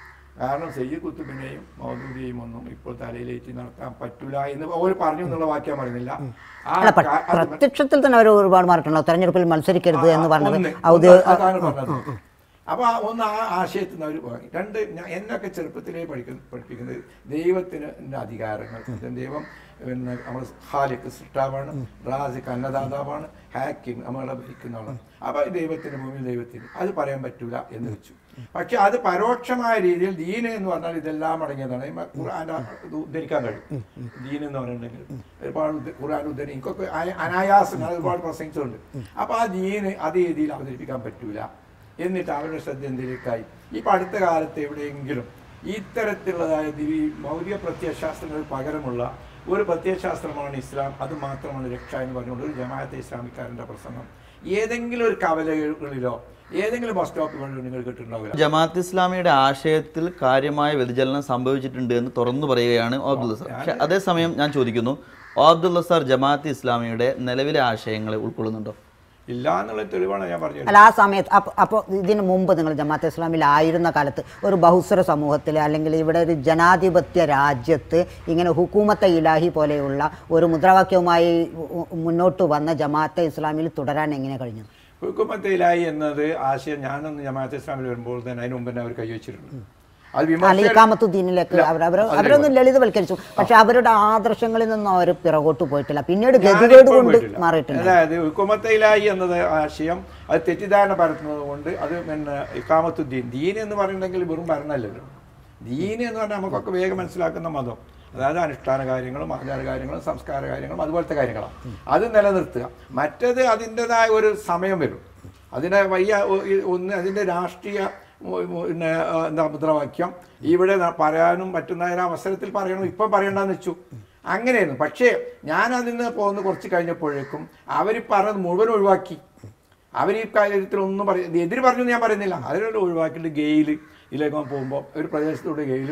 കാരണം സയ്യിദ് കുത്തുബിനെയും മൗദൂദിയെയും ഒന്നും ഇപ്പോൾ തലയിലേറ്റി നടത്താൻ പറ്റൂല എന്ന് അവർ പറഞ്ഞു എന്നുള്ള വാക്യം പറയുന്നില്ല ആ അല്ല പ- കാ- അത് പ്രത്യക്ഷത്തിൽ തന്നെ അവർ ഒരുപാട് മാറിയിട്ടുണ്ടോ തെരഞ്ഞെടുപ്പിൽ മത്സരിക്കരുത് എന്ന് പറഞ്ഞത് ഒന്ന്, ഔദ്യോ ഒന്ന് അതാണ് പറഞ്ഞത് അപ്പൊ ആ ഒന്ന് ആ ആശയത്തിൽ നിന്ന് അവർ വാങ്ങി രണ്ട് ഞാൻ എന്നൊക്കെ ചെറുപ്പത്തിലേ പഠിക്കുന്ന പഠിപ്പിക്കുന്നത് ദൈവത്തിന് അധികാരങ്ങൾ ദൈവം പിന്നെ നമ്മൾ ഹാലിക്ക് സൃഷ്ടാവാണ് റാസിക്ക് അന്നദാതാവാണ് ഹാക്കിങ് നമ്മളെ ഭരിക്കുന്ന ആളാണ് അപ്പൊ ദൈവത്തിന് ഭൂമി ദൈവത്തിന് അത് പറയാൻ പറ്റൂല എന്ന് വെച്ചു പക്ഷെ അത് പരോക്ഷമായ രീതിയിൽ ദീന് എന്ന് പറഞ്ഞാൽ ഇതെല്ലാം അടങ്ങിയതാണ് ഈ ഖുർആൻ ഇത് ഉദ്ധരിക്കാൻ കഴിയും ദീൻ എന്ന് പറയുന്നുണ്ടെങ്കിൽ ഒരുപാട് ഉദ്ധ- ഖുർആൻ ഉദ്ധരി എനിക്കൊക്കെ അയ- അനായാസം ഞാൻ ഒരുപാട് പ്രസംഗിച്ചിട്ടുണ്ട് അപ്പൊ ആ ദീന് അതേ രീതിയിൽ അവതരിപ്പിക്കാൻ പറ്റൂല എന്നിട്ട് അവരുടെ ശ്രദ്ധ എന്തിലേക്കായി ഇപ്പൊ അടുത്ത കാലത്ത് എവിടെയെങ്കിലും ഇത്തരത്തിലുള്ളതായ ഈ മൗലിക പ്രത്യയശാസ്ത്രങ്ങൾക്ക് പകരമുള്ള ഒരു പ്രത്യയശാസ്ത്രമാണ് ഇസ്ലാം അത് മാത്രമാണ് രക്ഷ എന്ന് പറഞ്ഞുകൊണ്ട് ഒരു ജമാഅത്തെ ഇസ്ലാമിക്കാരൻ്റെ പ്രസംഗം ഏതെങ്കിലും ഒരു കവലകളിലോ ഏതെങ്കിലും ബസ് സ്റ്റോപ്പുകളിലോ നിങ്ങൾ കേട്ടിട്ടുണ്ടാവില്ല ജമാഅത്ത് ഇസ്ലാമിയുടെ ആശയത്തിൽ കാര്യമായ വ്യതിചലനം സംഭവിച്ചിട്ടുണ്ട് എന്ന് തുറന്നു പറയുകയാണ് അബ്ദുള്ള സാർ പക്ഷെ അതേസമയം ഞാൻ ചോദിക്കുന്നു അബ്ദുള്ള സാർ ജമാഅത്ത് ഇസ്ലാമിയുടെ നിലവിലെ ആശയങ്ങളെ ഉൾക്കൊള്ളുന്നുണ്ടോ ഇല്ല എന്നുള്ള തെളിവാണ് ഞാൻ പറഞ്ഞത് അല്ല ആ സമയത്ത് അപ്പോൾ അപ്പോൾ ഇതിന് മുമ്പ് നിങ്ങൾ ജമാഅത്ത് ഇസ്ലാമിലായിരുന്ന കാലത്ത് ഒരു ബഹുസ്വര സമൂഹത്തിൽ അല്ലെങ്കിൽ ഇവിടെ ഒരു ജനാധിപത്യ രാജ്യത്ത് ഇങ്ങനെ ഹുക്കൂമത്തെ ഇലാഹി പോലെയുള്ള ഒരു മുദ്രാവാക്യവുമായി ഉ- മുന്നോട്ട് വന്ന ജമാഅത്തെ ഇസ്ലാമിൽ തുടരാൻ എങ്ങനെ കഴിഞ്ഞു ഹുക്കുമത്തിലായി എന്നത് ആശയം ഞാനൊന്ന് ജമാഅത്ത് ഇസ്ലാമിൽ വരുമ്പോൾ തന്നെ അതിന് മുമ്പ് തന്നെ അവർ കൈവച്ചിട്ടുണ്ട് അത് അല്ല വിമർശകർ- ഇക്കാമത്തുദ്ദീനിലേക്ക് ഇല്ല, അവർ അവർ അതിലേക്ക് അവരൊന്നും ലളിതവൽക്കരിച്ചു പക്ഷെ അവരുടെ ആദർശങ്ങളിൽ നിന്നും അവർ പിറകോട്ട് പോയിട്ടില്ല പിന്നീട് ഞാനിപ്പോൾ ഗതികേട് കൊണ്ട് പോയിട്ടില്ല. മാറിയിട്ടുണ്ട് അതായത് ഹുക്കുമത്തയിലായി എന്നത് ആശയം അത് തെറ്റിദ്ധാരണ പരത്തുന്നത് കൊണ്ട് അത് പിന്നെ ഇക്കാമത്തുദ്ദീൻ ദീൻ എന്ന് പറയുന്നെങ്കിൽ വെറും ഭരണമല്ലല്ലോ ദീൻ എന്ന് പറഞ്ഞാൽ നമുക്കൊക്കെ വേഗം മനസ്സിലാക്കുന്ന മതം അതായത് അനുഷ്ഠാന കാര്യങ്ങളും ആചാര കാര്യങ്ങളും സംസ്കാര കാര്യങ്ങളും അതുപോലത്തെ കാര്യങ്ങളാണ് അത് നിലനിർത്തുക മറ്റത് അതിൻ്റെതായ ഒരു സമയം വരും അതിനെ വയ്യ ഒ- ഈ ഒന്ന് അതിൻ്റെ രാഷ്ട്രീയ ഉ- ഉ- പിന്നെ ആ, എന്താ മുദ്രാവാക്യം ഇവിടെ ന- പറയാനും പറ്റുന്ന ഒരു അവസരത്തിൽ പറയണം ഇപ്പം പറയണ്ടെന്ന് വെച്ചു അങ്ങനെയായിരുന്നു പക്ഷേ ഞാൻ അതിൽ നിന്ന് പോകുന്ന കുറച്ച് കഴിഞ്ഞപ്പോഴേക്കും അവർ പറഞ്ഞത് മുഴുവൻ ഒഴിവാക്കി അവർ ഈ കാര്യത്തിൽ ഒന്നും പറയ എതിര് പറഞ്ഞു എന്ന് ഞാൻ പറയുന്നില്ല അതിലൂടെ ഒഴിവാക്കിയിട്ട് ഗെയിൽ ഇതിലേക്ക് പോകുമ്പോൾ ഒരു പ്രദേശത്തൂടെ ഗെയിൽ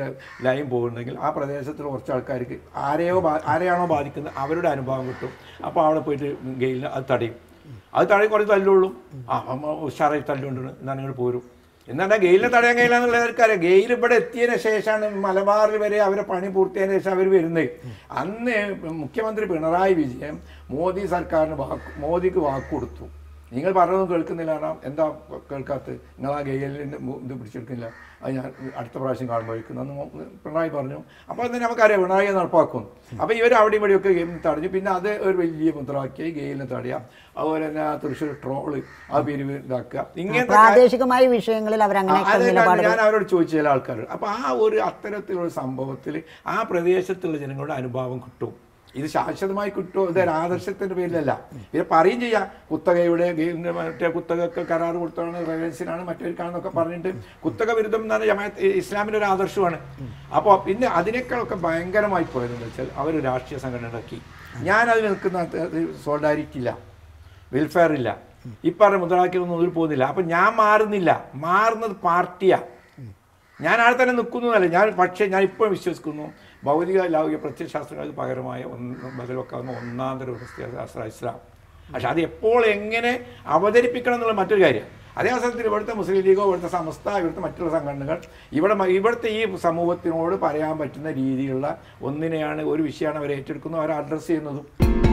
ലൈൻ പോകുന്നുണ്ടെങ്കിൽ ആ പ്രദേശത്തുള്ള കുറച്ച് ആൾക്കാർക്ക് ആരെയോ ബാ- ആരെയാണോ ബാധിക്കുന്നത് അവരുടെ അനുഭവം കിട്ടും അപ്പോൾ അവിടെ പോയിട്ട് ഗെയിലിന് അത് തടയും അത് തടയും കുറേ തല്ലുള്ളൂ ആ അമ്മ ഉഷാറായി തല്ലുകൊണ്ടിരുന്നു എന്നാൽ നിങ്ങൾ പോരും എന്നാ ഗെയിലിനെ തടയാൻ കഴിയില്ല എന്നുള്ളവർക്കറിയാം ഗെയിൽ ഇവിടെ എത്തിയതിന് ശേഷമാണ് മലബാറിൽ വരെ അവരെ പണി പൂർത്തിയായതിനു ശേഷം അവർ വരുന്നത് അന്ന് മുഖ്യമന്ത്രി പിണറായി വിജയൻ മോദി സർക്കാരിന് വാക്ക് മോദിക്ക് വാക്ക് കൊടുത്തു നിങ്ങൾ പറഞ്ഞതൊന്നും കേൾക്കുന്നില്ല കാരണം എന്താ കേൾക്കാത്ത നിങ്ങൾ ആ ഗെയിലിൻ്റെ ഇത് പിടിച്ചെടുക്കുന്നില്ല അത് ഞാൻ അടുത്ത പ്രാവശ്യം കാണുമ്പോഴേക്കും അന്ന് മോ- പിണറായി പറഞ്ഞു അപ്പോൾ തന്നെ നമുക്കറിയാം പിണറായി അത് നടപ്പാക്കും അപ്പോൾ ഇവർ അവിടെ ഇവിടെയൊക്കെ ഗെയിം തടഞ്ഞു പിന്നെ അത് ഒരു വലിയ മുദ്രാക്കി ഗെയിലിനെ തടയാം അതുപോലെ തന്നെ ആ തൃശ്ശൂർ ട്രോള് ആ പിരിവ് ഇതാക്കുക ഇങ്ങനത്തെ കാ- പ്രാദേശികമായ വിഷയങ്ങളിൽ ആ, അവരങ്ങനെയൊക്കെ അത് നിലപാടുകൾ ഞാൻ അവരോട് ചോദിച്ച ചില ആൾക്കാർ അപ്പോൾ ആ ഒരു അത്തരത്തിലുള്ള സംഭവത്തിൽ ആ പ്രദേശത്തുള്ള ജനങ്ങളുടെ അനുഭാവം കിട്ടും ഇത് ശാശ്വതമായി കിട്ടുമോ ഇത് ഒരു ആദർശത്തിന്റെ പേരിലല്ല ഇത് പറയും ചെയ്യാം കുത്തകയുടെ ഗെയിമിന്റെ മറ്റേ കുത്തകക്ക് കരാർ കൊടുത്താണ് റിലയൻസിനാണ് മറ്റൊരുക്കാണെന്നൊക്കെ പറഞ്ഞിട്ട് കുത്തക വിരുദ്ധം എന്നാണ് ജമാഅത്ത് ഇസ്ലാമിന്റെ ഒരു ആദർശമാണ് അപ്പോൾ പിന്നെ അതിനേക്കാളൊക്കെ ഭയങ്കരമായി പോയതെന്ന് വെച്ചാൽ അവർ രാഷ്ട്രീയ സംഘടന ഉണ്ടാക്കി ഞാൻ അതിൽ നിൽക്കുന്ന സോൾഡാരിറ്റി ഇല്ല വെൽഫെയർ ഇല്ല ഈ പറഞ്ഞ മുദ്രാവാക്യമൊന്നും ഒന്നും പോകുന്നില്ല അപ്പം ഞാൻ മാറുന്നില്ല മാറുന്നത് പാർട്ടിയാണ് ഞാൻ ആൾ തന്നെ നിൽക്കുന്നതല്ല ഞാൻ പക്ഷേ ഞാൻ ഇപ്പോൾ വിശ്വസിക്കുന്നു ഭൗതിക ലൗകിക പ്രത്യയശാസ്ത്രങ്ങൾക്ക് പകരമായ ഒന്ന് ബദൽ വെക്കാവുന്ന ഒന്നാം തരം പ്രത്യയശാസ്ത്ര ഇസ്ലാം പക്ഷെ അത് എപ്പോൾ എങ്ങനെ അവതരിപ്പിക്കണം എന്നുള്ള മറ്റൊരു കാര്യം അതേ അവസരത്തിൽ ഇവിടുത്തെ മുസ്ലിം ലീഗോ ഇവിടുത്തെ സമസ്ത ഇവിടുത്തെ മറ്റുള്ള സംഘടനകൾ ഇവിടെ മ- ഇവിടുത്തെ ഈ സമൂഹത്തിനോട് പറയാൻ പറ്റുന്ന രീതിയിലുള്ള ഒന്നിനെയാണ് ഒരു വിഷയമാണ് അവർ ഏറ്റെടുക്കുന്നത് അവർ അഡ്രസ്സ് ചെയ്യുന്നതും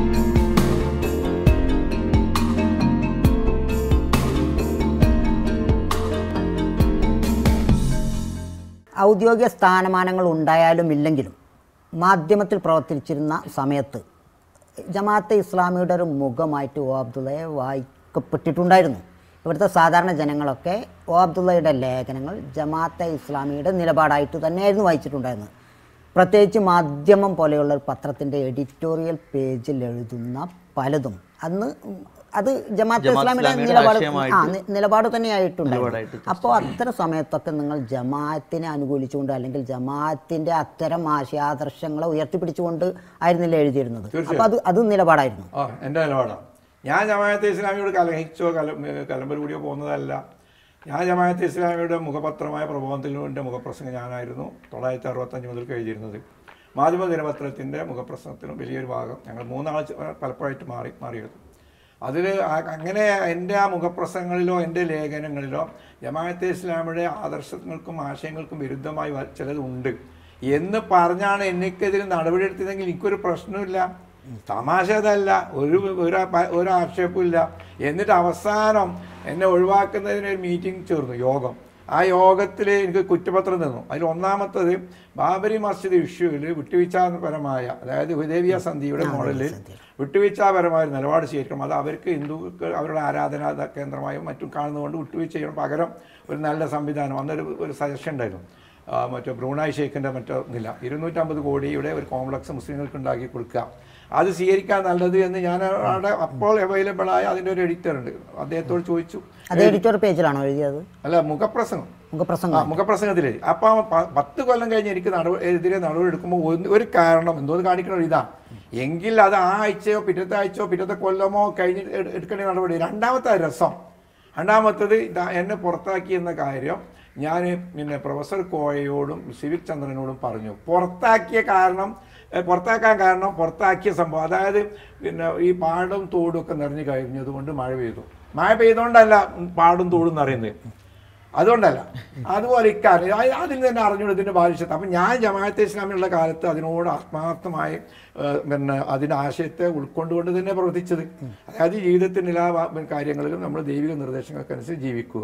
ഔദ്യോഗിക സ്ഥാനമാനങ്ങൾ ഉണ്ടായാലും ഇല്ലെങ്കിലും മാധ്യമത്തിൽ പ്രവർത്തിച്ചിരുന്ന സമയത്ത് ജമാഅത്തെ ഇസ്ലാമിയുടെ ഒരു മുഖമായിട്ട് ഒ അബ്ദുള്ളയെ വായിക്കപ്പെട്ടിട്ടുണ്ടായിരുന്നു ഇവിടുത്തെ സാധാരണ ജനങ്ങളൊക്കെ ഒ അബ്ദുള്ളയുടെ ലേഖനങ്ങൾ ജമാഅത്തെ ഇസ്ലാമിയുടെ നിലപാടായിട്ട് തന്നെയായിരുന്നു വായിച്ചിട്ടുണ്ടായിരുന്നത് പ്രത്യേകിച്ച് മാധ്യമം പോലെയുള്ള ഒരു പത്രത്തിൻ്റെ എഡിറ്റോറിയൽ പേജിൽ എഴുതുന്ന പലതും അന്ന് അത് ജമാഅത്തെ ജമാഅത്ത് ഇസ്ലാമിയുടെ ഇസ്ലാമിയുടെ നിലപാട് ആശയമായിട്ട് ആ നി- നിലപാട് തന്നെയായിട്ടുണ്ട് നിലപാടായിട്ട് അപ്പോൾ അത്തരം സമയത്തൊക്കെ നിങ്ങൾ ജമാഅത്തിനെ അനുകൂലിച്ചുകൊണ്ട് അല്ലെങ്കിൽ ജമാഅത്തിന്റെ അത്തരം ആശയാദർശങ്ങളെ ഉയർത്തിപ്പിടിച്ചുകൊണ്ട് ആയിരുന്നില്ല എഴുതിയിരുന്നത് അപ്പോൾ അത് അത് നിലപാടായിരുന്നു ആ എൻ്റെ നിലപാടാണ് ഞാൻ ജമാഅത്തെ ഇസ്ലാമിയോട് കലഹിച്ചോ കല കലമ്പൽ കൂടിയോ പോകുന്നതല്ല ഞാൻ ജമാഅത്തെ ഇസ്ലാമിയുടെ മുഖപത്രമായ പ്രബോധനത്തിൻ്റെ മുഖപ്രസംഗം ഞാനായിരുന്നു തൊള്ളായിരത്തി അറുപത്തഞ്ച് മുതൽ എഴുതിയിരുന്നത് മാധ്യമ ദിനപത്രത്തിൻ്റെ മുഖപ്രസംഗത്തിലും വലിയൊരു ഭാഗം ഞങ്ങൾ മൂന്നാൾ ചെ- പലപ്പോഴായിട്ട് മാറി മാറിയത് അതിൽ അങ്ങനെ എൻ്റെ ആ മുഖപ്രസംഗങ്ങളിലോ എൻ്റെ ലേഖനങ്ങളിലോ ജമാഅത്തെ ഇസ്ലാമിയുടെ ആദർശങ്ങൾക്കും ആശയങ്ങൾക്കും വിരുദ്ധമായി വ- ചിലതുണ്ട് എന്ന് പറഞ്ഞാണ് എനിക്കെതിരെ നടപടിയെടുത്തതെങ്കിൽ എനിക്കൊരു പ്രശ്നമില്ല തമാശ അതല്ല ഒരു ഒരു അപ- ഒരു ആക്ഷേപമില്ല എന്നിട്ട് അവസാനം എന്നെ ഒഴിവാക്കുന്നതിന് ഒരു മീറ്റിംഗ് ചേർന്നു യോഗം ആ യോഗത്തിൽ എനിക്ക് കുറ്റപത്രം തന്നു അതിൽ ഒന്നാമത്തത് ബാബരി മസ്ജിദ് ഇഷ്യൂവിൽ വിട്ടുവീഴ്ചാപരമായ അതായത് ഹുദേവിയ സന്ധിയുടെ മോഡലിൽ വിട്ടുവീഴ്ചാപരമായ ഒരു നിലപാട് സ്വീകരിക്കണം അത് അവർക്ക് ഹിന്ദുക്കൾ അവരുടെ ആരാധനാ കേന്ദ്രമായും മറ്റും കാണുന്നതുകൊണ്ട് വിട്ടുവീഴ്ച ചെയ്യണം പകരം ഒരു നല്ല സംവിധാനം അന്നൊരു ഒരു സജഷൻ ഉണ്ടായിരുന്നു ആ, മറ്റേ ബ്രൂണായി ഷേഖിൻ്റെ മറ്റോ ഇതില്ല ഇരുന്നൂറ്റമ്പത് കോടിയുടെ ഒരു കോംപ്ലക്സ് മുസ്ലിങ്ങൾക്ക് ഉണ്ടാക്കി കൊടുക്കുക അത് സ്വീകരിക്കാൻ നല്ലത് എന്ന് ഞാൻ അവിടെ അപ്പോൾ അവൈലബിൾ ആയ അതിൻ്റെ ഒരു എഡിറ്റർ ഉണ്ട് അദ്ദേഹത്തോട് ചോദിച്ചു അത് എഡിറ്റോറിയൽ പേജിലാണോ എഴുതിയത് അല്ല മുഖപ്രസംഗം നമുക്ക് ആ പ്രസംഗം മുഖപ്രസംഗത്തിൽ അപ്പം പ- പത്ത് കൊല്ലം കഴിഞ്ഞ് എനിക്ക് നടപ എതിരെ നടപടി എടുക്കുമ്പോൾ ഒന്ന് ഒരു കാരണം എന്തോന്ന് കാണിക്കണ ഇതാ എങ്കിൽ അത് ആ ആഴ്ചയോ പിറ്റത്തെ ആഴ്ചയോ പിറ്റത്തെ കൊല്ലമോ കഴിഞ്ഞ് എട്- എടുക്കേണ്ട നടപടി രണ്ടാമത്തെ രസം രണ്ടാമത്തത് ഇതാ എന്നെ പുറത്താക്കി എന്ന കാര്യം ഞാൻ പിന്നെ പ്രൊഫസർ കോയയോടും സിവിക് ചന്ദ്രനോടും പറഞ്ഞു പുറത്താക്കിയ കാരണം ഏ, പുറത്താക്കാൻ കാരണം പുറത്താക്കിയ സംഭവം അതായത് പിന്നെ ഈ പാടും തോടും ഒക്കെ നിറഞ്ഞു കഴിഞ്ഞതുകൊണ്ട് മഴ പെയ്തു മഴ പെയ്തുകൊണ്ടല്ല പാടും തോടും നിറയുന്നത് അതുകൊണ്ടല്ല അതുപോലെ ഇക്കാര്യം അത് അതിൽ തന്നെ അറിഞ്ഞുകൊണ്ട് ഇതിൻ്റെ ബാധിച്ചത് അപ്പം ഞാൻ ജമാഅത്തെ ഇസ്ലാമിലുള്ള കാലത്ത് അതിനോട് ആത്മാർത്ഥമായി ഏഹ്, പിന്നെ അതിൻ്റെ ആശയത്തെ ഉൾക്കൊണ്ടുകൊണ്ട് തന്നെ പ്രവർത്തിച്ചത് അതായത് ജീവിതത്തിൻ്റെ എല്ലാ വാ- കാര്യങ്ങളിലും നമ്മൾ ദൈവിക നിർദ്ദേശങ്ങൾക്കനുസരിച്ച് ജീവിക്കുക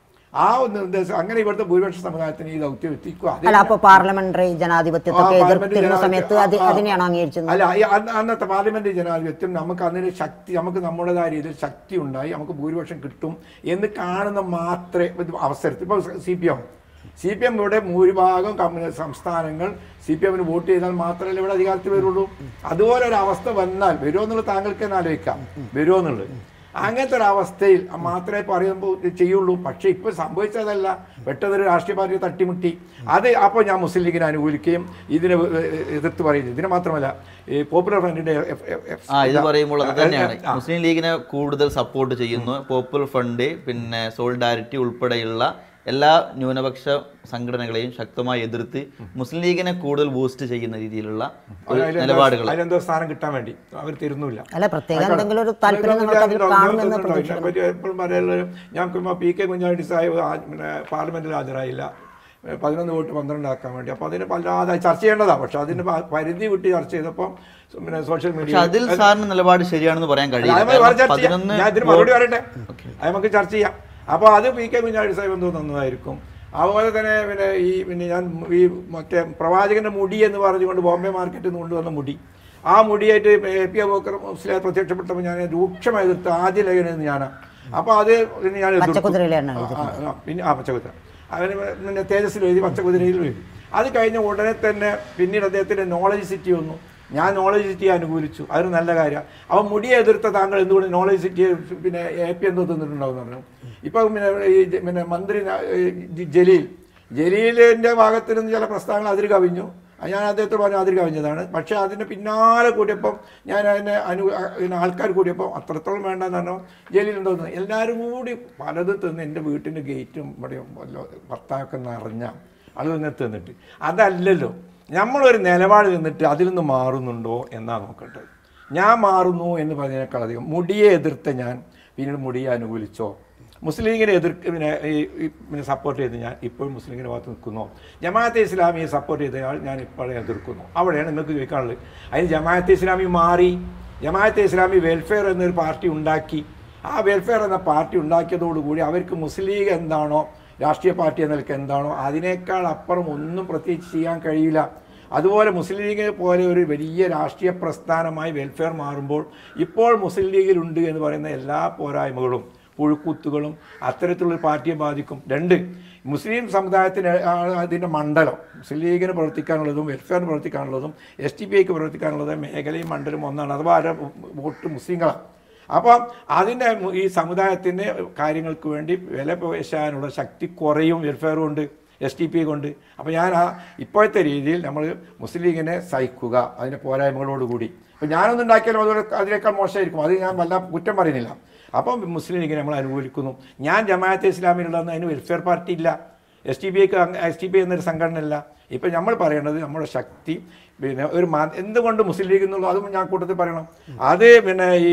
ആ ഒരു നിർദ്ദേശം അങ്ങനെ ഇവിടുത്തെ ഭൂരിപക്ഷ സമുദായത്തിന് ഈ ദൗത്യം എത്തിക്കുക അത് അല്ല അപ്പോൾ പാർലമെന്ററി ജനാധിപത്യത്തൊക്കെ ആ, പാർലമെന്റ് എതിർത്തിരുന്ന സമയത്ത് അത് ജനാധിപത്യം, ആ, ആ. അതിനെയാണ് അംഗീകരിച്ചത് അല്ല ഈ അന്ന് അന്നത്തെ പാർലമെന്റ് ജനാധിപത്യം നമുക്ക് അതിന് ശക്തി നമുക്ക് നമ്മുടേതായ രീതിയിൽ ശക്തി ഉണ്ടായി നമുക്ക് ഭൂരിപക്ഷം കിട്ടും എന്ന് കാണുന്ന മാത്രമേ ഇത് അവസരത്തിൽ ഇപ്പോൾ സി പി എം സി പി എം ഇവിടെ ഭൂരിഭാഗം കമ്മ്യൂണിസ്റ്റ് സംസ്ഥാനങ്ങൾ സി പി എമ്മിന് വോട്ട് ചെയ്താൽ മാത്രമല്ലേ ഇവിടെ അധികാരത്തിൽ വരുള്ളൂ അതുപോലെ ഒരു അവസ്ഥ വന്നാൽ വരുമോ എന്നുള്ളത് താങ്കൾക്ക് തന്നെ ആലോചിക്കാം വരുമോ എന്നുള്ളത് അങ്ങനത്തെ ഒരു അവസ്ഥയിൽ മാത്രമേ പറയുമ്പോൾ ഇത് ചെയ്യുള്ളൂ പക്ഷേ ഇപ്പോൾ സംഭവിച്ചതല്ല പെട്ടെന്നൊരു രാഷ്ട്രീയ പാർട്ടി തട്ടിമുട്ടി അത് അപ്പോൾ ഞാൻ മുസ്ലിം ലീഗിനെ അനുകൂലിക്കുകയും ഇതിനെ എതിർത്ത് പറയുന്നത് ഇതിന് മാത്രമല്ല ഈ പോപ്പുലർ ഫ്രണ്ടിന്റെ എഫ്- എഫ്- എഫ്- ആ ഇത് പറയുമ്പോൾ അത് തന്നെയാണ് ആ, മുസ്ലിം ലീഗിനെ കൂടുതൽ സപ്പോർട്ട് ചെയ്യുന്നു പോപ്പുലർ ഫണ്ട് പിന്നെ സോളിഡാരിറ്റി ഉൾപ്പെടെയുള്ള എല്ലാ ന്യൂനപക്ഷ സംഘടനകളെയും ശക്തമായി എതിർത്ത് മുസ്ലിം ലീഗിനെ കൂടുതൽ ബൂസ്റ്റ് ചെയ്യുന്ന രീതിയിലുള്ള ഒരു അതിലെന്തോ- നിലപാടുകൾ അതിലെന്തോ സ്ഥാനം കിട്ടാൻ വേണ്ടി അവർ തരുന്നില്ല അല്ല പ്രത്യേകം എന്തെങ്കിലും ഒരു താല്പര്യം നിങ്ങൾക്ക് അതിൽ കാണുമെന്ന് പ്രതീക്ഷിക്കുന്നു എപ്പോഴും പറയുന്നത് ഞാൻ ഇപ്പോൾ പി കെ കുഞ്ഞാണ്ടി സാഹിബ് ആ- പിന്നെ പാർലമെന്റിൽ ഹാജരായില്ല ഏ, പതിനൊന്ന് വോട്ട് പന്ത്രണ്ടാക്കാൻ വേണ്ടി അപ്പോൾ അതിന് വല്ലാതെ ചർച്ച ചെയ്യേണ്ടതാണ് പക്ഷെ അതിന് പ- പരിധി വിട്ട് ചർച്ച ചെയ്തപ്പോൾ പിന്നെ സോഷ്യൽ പക്ഷെ മീഡിയ അതിൽ സാറിന് നിലപാട് ശരിയാണെന്ന് പറയാൻ കഴിയില്ല അത് നമുക്ക് വേറെ കാരണം ചർച്ച ചെയ്യാം. പതിനൊന്ന് ഞാൻ ഇതിന് മറുപടി പറയട്ടെ അത് നമുക്ക് ചർച്ച ചെയ്യാം അപ്പോൾ അത് പി കെ കുഞ്ഞാടി സാഹിബ് എന്തോ തന്നതായിരിക്കും അതുപോലെ തന്നെ പിന്നെ ഈ പിന്നെ ഞാൻ ഈ മറ്റേ പ്രവാചകന്റെ മുടി എന്ന് പറഞ്ഞുകൊണ്ട് ബോംബെ മാർക്കറ്റിൽ നിന്ന് കൊണ്ടുവന്ന മുടി ആ മുടിയായിട്ട് എ പി അബോക്കർ മുസ്ലിം പ്രത്യക്ഷപ്പെട്ടപ്പോൾ ഞാൻ രൂക്ഷമായി എതിർത്ത് ആദ്യ ലേഖനം ഞാനാണ് അപ്പോൾ അത് പിന്നെ ഞാൻ എതിർത്തു. പച്ചക്കുതിരയിലാണ് ആ, ആ, ആ, പിന്നെ ആ പച്ചക്കുതിര അവന് പിന്നെ തേജസ്സിൽ എഴുതി പച്ചക്കുതിരയിൽ എഴുതി അത് കഴിഞ്ഞ ഉടനെ തന്നെ പിന്നീട് അദ്ദേഹത്തിന്റെ നോളജ് സിറ്റി വന്നു ഞാൻ നോളജ് സിറ്റിയെ അനുകൂലിച്ചു അതൊരു നല്ല കാര്യം അവൻ മുടിയെ എതിർത്ത താങ്കൾ എന്തുകൊണ്ട് നോളജ് സിറ്റിയെ പിന്നെ എ പി എന്തോ തിന്നിട്ടുണ്ടാവും പറഞ്ഞു ഇപ്പം പിന്നെ ഈ ജ- പിന്നെ മന്ത്രി ന- ഈ ജ- ജലീൽ ജലീലിന്റെ ഭാഗത്ത് നിന്ന് ചില പ്രസ്താവനകൾ അതിര് കവിഞ്ഞു അത് ഞാൻ അദ്ദേഹത്തോട് പറഞ്ഞു അതിര് കവിഞ്ഞതാണ് പക്ഷേ അതിന് പിന്നാലെ കൂടിയപ്പം ഞാൻ അതിനെ അനു ആ- പിന്നെ ആൾക്കാർ കൂടിയപ്പോൾ അത്രത്തോളം വേണ്ടെന്ന് പറഞ്ഞു ജയിലിലുണ്ടോ എന്ന് എല്ലാവരും കൂടി പലതും തിന്ന് എൻ്റെ വീട്ടിൻ്റെ ഗേറ്റും ഇവിടെ വല്ല ഭർത്താവൊക്കെ നിറഞ്ഞ അത് തന്നെ തിന്നിട്ട് അതല്ലല്ലോ നമ്മളൊരു നിലപാട് നിന്നിട്ട് അതിൽ നിന്ന് മാറുന്നുണ്ടോ എന്നാ നോക്കട്ടെ ഞാൻ മാറുന്നു എന്ന് പറഞ്ഞതിനേക്കാൾ അധികം മുടിയെ എതിർത്ത ഞാൻ പിന്നീട് മുടിയെ അനുകൂലിച്ചോ മുസ്ലിം ലീഗിനെ എതിർ പിന്നെ ഈ ഈ പിന്നെ സപ്പോർട്ട് ചെയ്ത് ഞാൻ ഇപ്പോഴും മുസ്ലിം ലീഗിൻ്റെ ഭാഗത്ത് നിൽക്കുന്നു ജമാഅത്തെ ഇസ്ലാമിയെ സപ്പോർട്ട് ചെയ്തയാൾ ഞാൻ ഇപ്പോഴേ എതിർക്കുന്നു അവിടെയാണ് നിങ്ങൾക്ക് ചോദിക്കാനുള്ളത് അതിന് ജമാഅത്തെ ഇസ്ലാമി മാറി ജമാഅത്തെ ഇസ്ലാമി വെൽഫെയർ എന്നൊരു പാർട്ടി ഉണ്ടാക്കി ആ വെൽഫെയർ എന്ന പാർട്ടി ഉണ്ടാക്കിയതോടുകൂടി അവർക്ക് മുസ്ലിം ലീഗ് എന്താണോ രാഷ്ട്രീയ പാർട്ടി എന്ന നിലയ്ക്ക് എന്താണോ അതിനേക്കാൾ അപ്പുറം ഒന്നും പ്രത്യേകിച്ച് ചെയ്യാൻ കഴിയില്ല അതുപോലെ മുസ്ലിം ലീഗ് പോലെ ഒരു വലിയ രാഷ്ട്രീയ പ്രസ്ഥാനമായി വെൽഫെയർ മാറുമ്പോൾ ഇപ്പോൾ മുസ്ലിം ലീഗിലുണ്ട് എന്ന് പറയുന്ന എല്ലാ പോരായ്മകളും പുഴുക്കുത്തുകളും അത്തരത്തിലുള്ള പാർട്ടിയെ ബാധിക്കും രണ്ട് മുസ്ലിം സമുദായത്തിന് ആ- അതിൻ്റെ മണ്ഡലം മുസ്ലിം ലീഗിന് പ്രവർത്തിക്കാനുള്ളതും വെൽഫെയറിന് പ്രവർത്തിക്കാനുള്ളതും എസ് ടി പി ഐക്ക് പ്രവർത്തിക്കാനുള്ളതും മേഖലയും മണ്ഡലം ഒന്നാണ് അഥവാ ആരുടെ വോട്ട് മുസ്ലിങ്ങളാണ് അപ്പം അതിൻ്റെ മു- ഈ സമുദായത്തിൻ്റെ കാര്യങ്ങൾക്ക് വേണ്ടി വില പേശാനുള്ള ശക്തി കുറയും വെൽഫെയറും ഉണ്ട് എസ് ടി പി കൊണ്ട് അപ്പോൾ ഞാൻ ആ ഇപ്പോഴത്തെ രീതിയിൽ നമ്മൾ മുസ്ലിം ലീഗിനെ സഹിക്കുക അതിൻ്റെ പോരായ്മകളോടുകൂടി അപ്പോൾ ഞാനൊന്നും ഉണ്ടാക്കിയാലും അതുപോലെ അതിനേക്കാൾ മോശമായിരിക്കും അത് ഞാൻ വല്ല കുറ്റം പറയുന്നില്ല അപ്പം മുസ്ലിം ലീഗിനെ നമ്മൾ അനുകൂലിക്കുന്നു ഞാൻ ജമാഅത്തെ ഇസ്ലാമിലുള്ളതെന്ന് അതിന് വെൽഫെയർ പാർട്ടി ഇല്ല എസ് ടി ബി ഐക്ക് എസ് ടി ബി എന്നൊരു സംഘടന ഇല്ല ഇപ്പം നമ്മൾ പറയേണ്ടത് നമ്മുടെ ശക്തി പിന്നെ ഒരു മത എന്തുകൊണ്ട് മുസ്ലിം ലീഗ് എന്നുള്ളത് അതും ഞാൻ കൂട്ടത്തിൽ പറയണം അത് പിന്നെ ഈ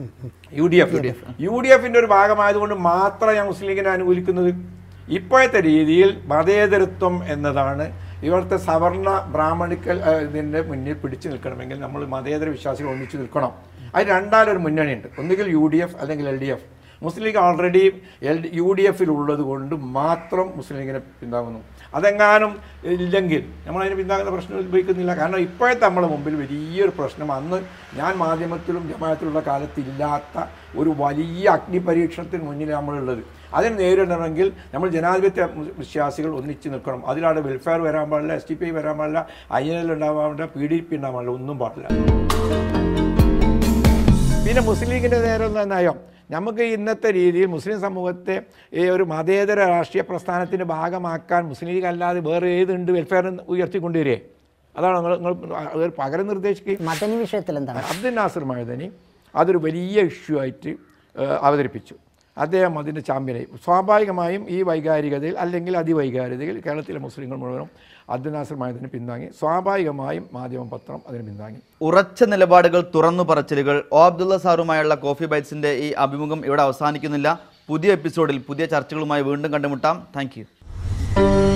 യു ഡി എഫ് യു ഡി എഫിൻ്റെ ഒരു ഭാഗമായതുകൊണ്ട് മാത്രം ഞാൻ മുസ്ലിം ലീഗിനെ അനുകൂലിക്കുന്നത് ഇപ്പോഴത്തെ രീതിയിൽ മതേതരത്വം എന്നതാണ് ഇവിടുത്തെ സവർണ ബ്രാഹ്മണിക്കൽ ആ, ഇതിൻ്റെ മുന്നിൽ പിടിച്ചു നിൽക്കണമെങ്കിൽ നമ്മൾ മതേതര വിശ്വാസികൾ ഒന്നിച്ചു നിൽക്കണം അതിന് രണ്ടാലൊരു മുന്നണിയുണ്ട് ഒന്നുകിൽ യു ഡി എഫ് അല്ലെങ്കിൽ എൽ ഡി എഫ് മുസ്ലിം ലീഗ് ഓൾറെഡി എൽ യു ഡി എഫിൽ ഉള്ളത് കൊണ്ട് മാത്രം മുസ്ലിം ലീഗിനെ പിന്താങ്ങുന്നു അതെങ്ങാനും ഇല്ലെങ്കിൽ നമ്മളതിന് പിന്താങ്ങുന്ന പ്രശ്നം ഉത്ഭവിക്കുന്നില്ല കാരണം ഇപ്പോഴത്തെ നമ്മുടെ മുമ്പിൽ വലിയൊരു പ്രശ്നം അന്ന് ഞാൻ മാധ്യമത്തിലും ജമാഅത്തിലുള്ള കാലത്തില്ലാത്ത ഒരു വലിയ അഗ്നിപരീക്ഷണത്തിന് മുന്നിൽ നമ്മളുള്ളത് അതിനെ നേരിടണമെങ്കിൽ നമ്മൾ ജനാധിപത്യ വിശ്വാസികൾ ഒന്നിച്ച് നിൽക്കണം അതിലാണ് വെൽഫെയർ വരാൻ പാടില്ല എസ് ടി പി വരാൻ പാടില്ല ഐ എൻ എൽ ഉണ്ടാവാൻ പാടില്ല പി ഡി പി ഉണ്ടാവാൻ പാടില്ല ഒന്നും പാടില്ല പിന്നെ മുസ്ലിം ലീഗിൻ്റെ നേരെ എന്താ നയം നമുക്ക് ഇന്നത്തെ രീതിയിൽ മുസ്ലിം സമൂഹത്തെ ഈ ഒരു മതേതര രാഷ്ട്രീയ പ്രസ്ഥാനത്തിൻ്റെ ഭാഗമാക്കാൻ മുസ്ലിം ലീഗ് അല്ലാതെ വേറെ ഏതുണ്ട് വെൽഫെയർ ഉയർത്തിക്കൊണ്ടുവരികയെ അതാണ് നിങ്ങൾ നിങ്ങൾ അതൊരു പകരം നിർദ്ദേശിക്കുകയും മദനി വിഷയത്തിൽ എന്താണ് അബ്ദുൽ നാസർ മഴുതനി അതൊരു വലിയ ഇഷ്യൂ ആയിട്ട് ഏഹ്, അവതരിപ്പിച്ചു അദ്ദേഹം അതിൻ്റെ ചാമ്പ്യനായി സ്വാഭാവികമായും ഈ വൈകാരികതയിൽ അല്ലെങ്കിൽ അതിവൈകാരികതയിൽ കേരളത്തിലെ മുസ്ലിങ്ങൾ മുഴുവനും അബ്ദുൽ നാസർ മഴുതനെ പിന്താങ്ങി സ്വാഭാവികമായും മാധ്യമ പത്രം അതിനെ പിന്താങ്ങി ഉറച്ച നിലപാടുകൾ തുറന്നു പറച്ചിലുകൾ ഒ അബ്ദുള്ള സാറുമായുള്ള കോഫി ബൈറ്റ്സിന്റെ ഈ അഭിമുഖം ഇവിടെ അവസാനിക്കുന്നില്ല പുതിയ എപ്പിസോഡിൽ പുതിയ ചർച്ചകളുമായി വീണ്ടും കണ്ടുമുട്ടാം താങ്ക്